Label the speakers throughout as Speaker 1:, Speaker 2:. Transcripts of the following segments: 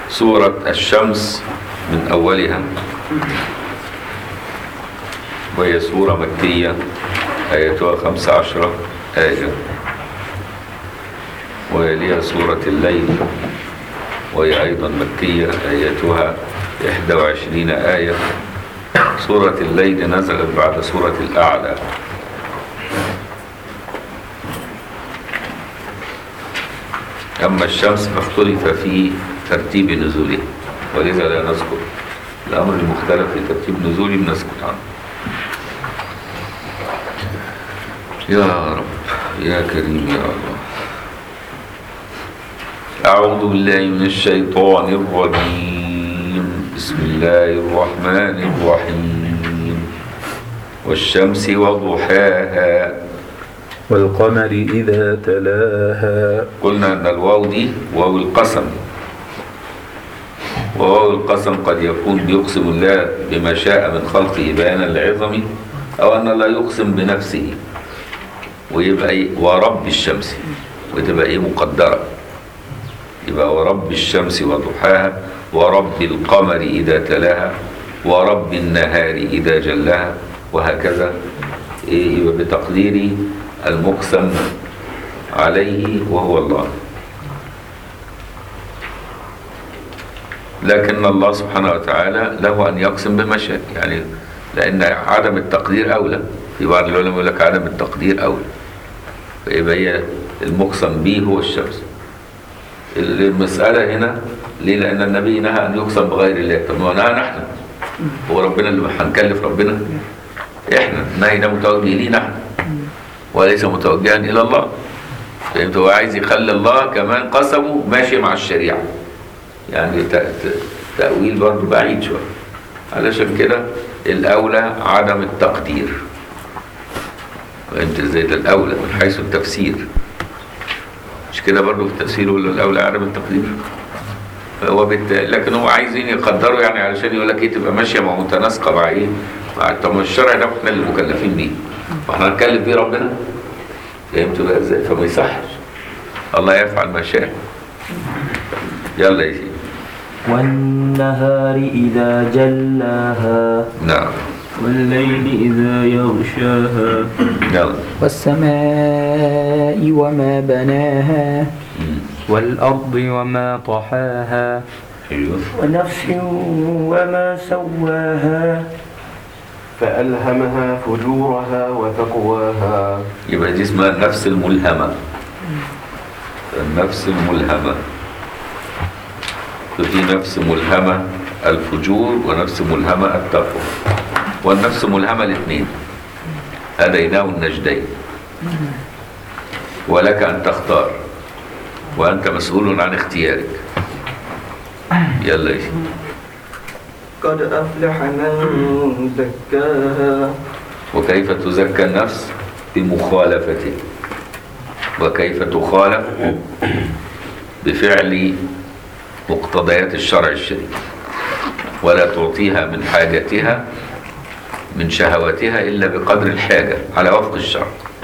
Speaker 1: سورة الشمس من أولها وهي سورة مكية آياتها خمس عشرة آية ويليها سورة الليل وهي أيضا مكية آياتها إحدى وعشرين آية سورة الليل نزلت بعد سورة الأعلى أما الشمس فاختلف في ترتيب نزولها ولذا لا نذكر الأمر المختلف في ترتيب نزوله بنسكت عنه يا رب يا كريم يا الله أعوذ بالله من الشيطان الرجيم بسم الله الرحمن الرحيم والشمس وضحاها
Speaker 2: والقمر إذا تلاها
Speaker 1: قلنا أن الواو دي واو القسم وواو القسم قد يكون بيقسم الله بما شاء من خلقه بيانا لعظمه أو أن لا يقسم بنفسه ويبقى إيه ورب الشمس وتبقى إيه مقدرة يبقى ورب الشمس وضحاها ورب القمر إذا تلاها ورب النهار إذا جلاها وهكذا إيه يبقى بتقدير المقسم عليه وهو الله لكن الله سبحانه وتعالى له أن يقسم بما شاء يعني لأن عدم التقدير أولى في بعض العلماء يقول لك عدم التقدير أولى فيبقى هي المقسم به هو الشمس المسألة هنا ليه؟ لأن النبي نهى أن يقسم بغير الله طب ما نهى نحن هو ربنا اللي هنكلف ربنا احنا النهي ده متوجه لينا احنا وليس متوجها إلى الله فهمت هو عايز يخلي الله كمان قسمه ماشي مع الشريعة يعني ت- ت- تأويل برضه بعيد شوية علشان كده الأولى عدم التقدير فهمت ازاي ده الأولى من حيث التفسير مش كده برضه في التفسير يقول الأولى عدم التقدير هو بت... لكن هو عايزين يقدروا يعني علشان يقول لك ايه تبقى ماشيه مع متناسقه مع ايه؟ مع طب ما الشرع ده احنا اللي مكلفين بيه واحنا هنكلف بيه ربنا فهمتوا بقى ازاي؟ فما يصحش الله يفعل ما شاء يلا يا سيدي
Speaker 3: والنهار إذا جلاها
Speaker 1: نعم
Speaker 3: والليل إذا يغشاها
Speaker 1: يلا
Speaker 4: والسماء وما بناها
Speaker 1: مم.
Speaker 3: والأرض وما طحاها
Speaker 1: ايوه
Speaker 3: ونفس وما سواها
Speaker 5: فألهمها فجورها وتقواها
Speaker 1: يبقى دي اسمها النفس الملهمه النفس الملهمه ففي نفس ملهمه الفجور ونفس ملهمه التقوى والنفس ملهمه الاثنين هديناه النجدين ولك ان تختار وانت مسؤول عن اختيارك يلا يا سيدي.
Speaker 5: قد أفلح من زكاها
Speaker 1: وكيف تزكى النفس بمخالفته وكيف تخالف بفعل مقتضيات الشرع الشريف ولا تعطيها من حاجتها من شهواتها إلا بقدر الحاجة على وفق الشرع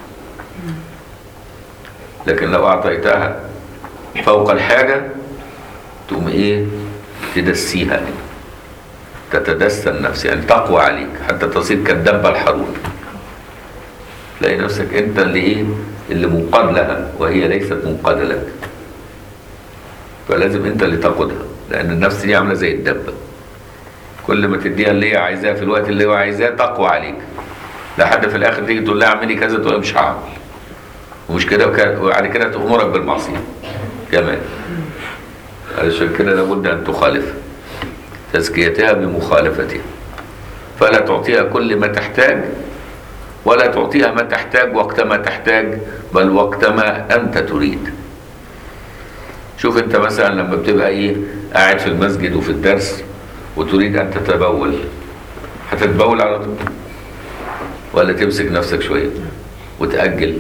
Speaker 1: لكن لو أعطيتها فوق الحاجة تقوم إيه تدسيها تتدسى النفس يعني تقوى عليك حتى تصير كالدبة الحرون تلاقي نفسك انت اللي ايه اللي منقاد لها وهي ليست منقادة لك فلازم انت اللي تقودها لان النفس دي عامله زي الدبه كل ما تديها اللي هي عايزاه في الوقت اللي هو عايزاه تقوى عليك لحد في الاخر تيجي تقول لها اعملي كذا تقول لها مش هعمل ومش كده وك- وبعد كده تأمرك بالمعصيه كمان علشان كده لابد ان تخالف تزكيتها بمخالفتها فلا تعطيها كل ما تحتاج ولا تعطيها ما تحتاج وقت ما تحتاج بل وقت ما انت تريد شوف انت مثلا لما بتبقى ايه قاعد في المسجد وفي الدرس وتريد ان تتبول هتتبول على طول ولا تمسك نفسك شويه وتأجل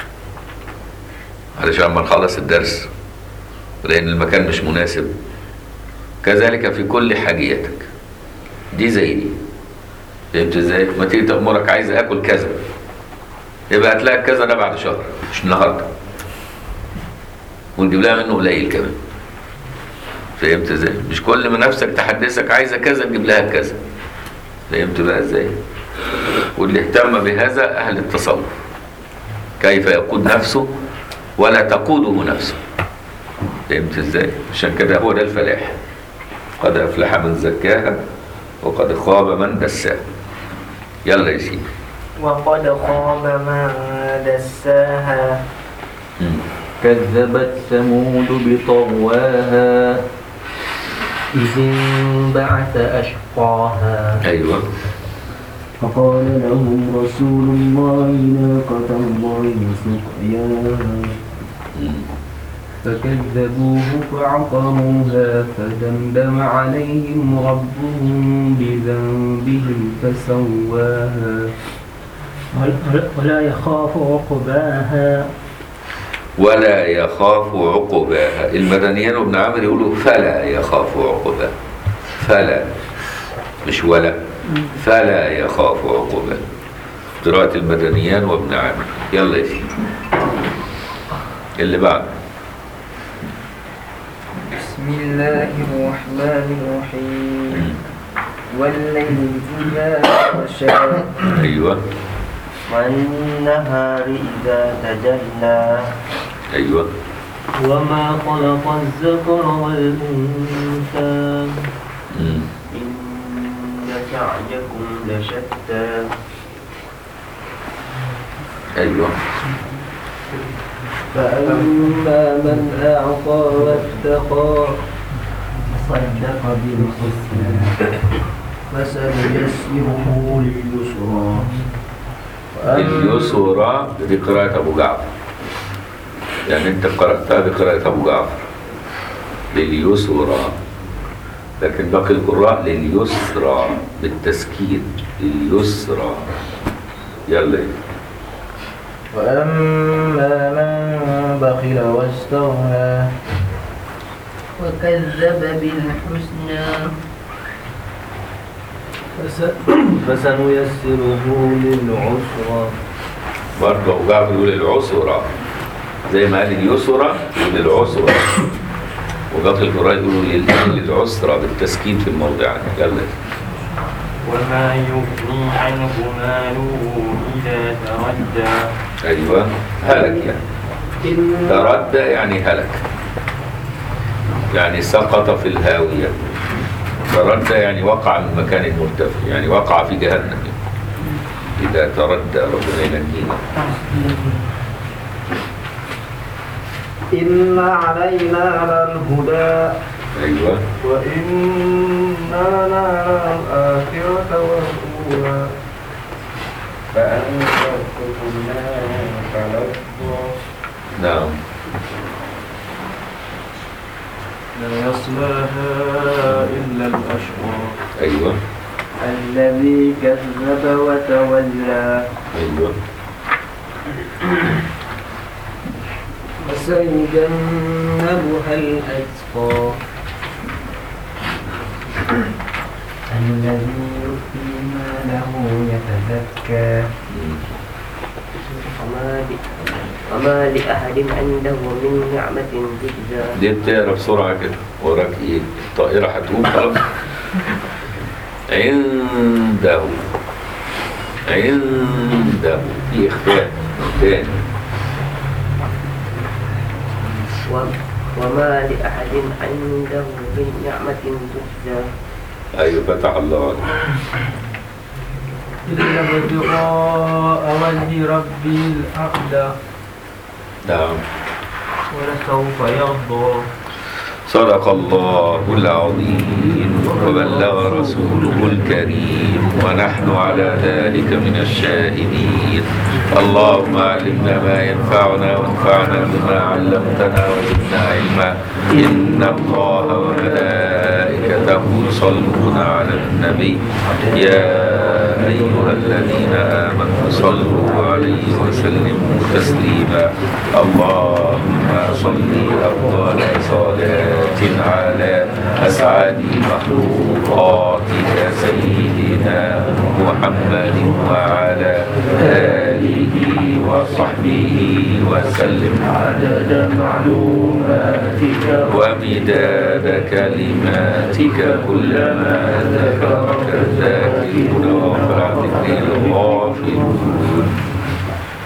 Speaker 1: علشان ما نخلص الدرس لان المكان مش مناسب كذلك في كل حاجياتك دي زي دي فهمت ازاي؟ ما تيجي تأمرك عايز اكل كذا يبقى هتلاقي كذا ده بعد شهر مش النهارده ونجيب لها منه قليل كمان فهمت ازاي مش كل ما نفسك تحدثك عايزه كذا تجيب لها كذا فهمت بقى ازاي واللي اهتم بهذا اهل التصوف كيف يقود نفسه ولا تقوده نفسه فهمت ازاي عشان كده هو ده الفلاح قد افلح من زكاها وقد خاب من دساها يلا يا سيدي
Speaker 6: وقد خاب من دساها
Speaker 1: مم.
Speaker 3: كذبت ثمود بطغواها
Speaker 6: إذ انبعث أشقاها
Speaker 1: ايوه
Speaker 3: فقال لهم رسول الله ناقة الله سقياها
Speaker 1: مم.
Speaker 3: فكذبوه فعقروها فدمدم عليهم ربهم بذنبهم فسواها
Speaker 6: ولا يخاف عقباها
Speaker 1: ولا يخاف عقباها المدنيان وابن عامر يقولوا فلا يخاف عقباها فلا مش ولا فلا يخاف عقباها قراءة المدنيان وابن عامر يلا يا سيدي اللي بعد
Speaker 6: بسم الله الرحمن الرحيم والليل إذا يغشى
Speaker 1: ايوه
Speaker 6: والنهار إذا تجلى
Speaker 1: ايوه
Speaker 6: وما خلق الذكر والأنثى
Speaker 1: مم.
Speaker 6: إن سعيكم لشتى
Speaker 1: ايوه
Speaker 6: فأما من أعطى واتقى صدق بالحسنى فسنيسره لليسرى
Speaker 1: اليسرى دي قراءة أبو جعفر يعني أنت قرأتها بقراءة أبو جعفر لليسرى لكن باقي القراء لليسرى بالتسكين لليسرى يلا
Speaker 6: وأما من بخل واستغنى وكذب بالحسنى فسنيسره للعسرى
Speaker 1: برضه أبو جعفر يقول العسرى زي ما قال اليسرى يقول العسرى وباقي القراء يقولوا لل- للعسرى بالتسكين في الموضعين يلا
Speaker 6: وما يغني عنه ماله إذا تردى
Speaker 1: أيوه هلك يعني تردى يعني هلك يعني سقط في الهاوية تردى يعني وقع من مكان مرتفع يعني وقع في جهنم إذا تردى ربنا ينجينا
Speaker 6: إن علينا للهدى
Speaker 1: أيوه
Speaker 6: وإن لنا للآخرة والأولى فأنذرتكم نارا تلظى
Speaker 1: نعم
Speaker 6: لا يصلاها إلا الأشقى
Speaker 1: أيوه
Speaker 6: الذي كذب وتولى
Speaker 1: أيوه
Speaker 6: وسيجنبها الأتقى الذي يؤتي ماله يتزكى
Speaker 7: وما ل- وما لأحد عنده من نعمة تجزى
Speaker 1: دي بتقرا بسرعة كده وراك إيه الطائرة هتقوم خلاص عنده عنده في إخفاء تاني
Speaker 7: و- وما لأحد عنده من نعمة تجزى
Speaker 1: أيوه فتح الله عليك
Speaker 6: إلا ابتغاء وجه ربي الأعلى
Speaker 1: نعم
Speaker 6: ولسوف يرضى
Speaker 1: صدق الله العظيم وبلغ رسوله الكريم ونحن على ذلك من الشاهدين اللهم علمنا ما ينفعنا وانفعنا بما علمتنا وزدنا علما إن الله وملائكته يصلون على النبي يا أيها الذين آمنوا صلوا عليه وسلموا تسليما اللهم صل أفضل صلاة على أسعد مخلوقاتك سيدنا محمد وعلى آله وصحبه وسلم عدد معلوماتك ومداد كلماتك كلما ذكرك الذاكرون وغفر عن ذكر الغافلون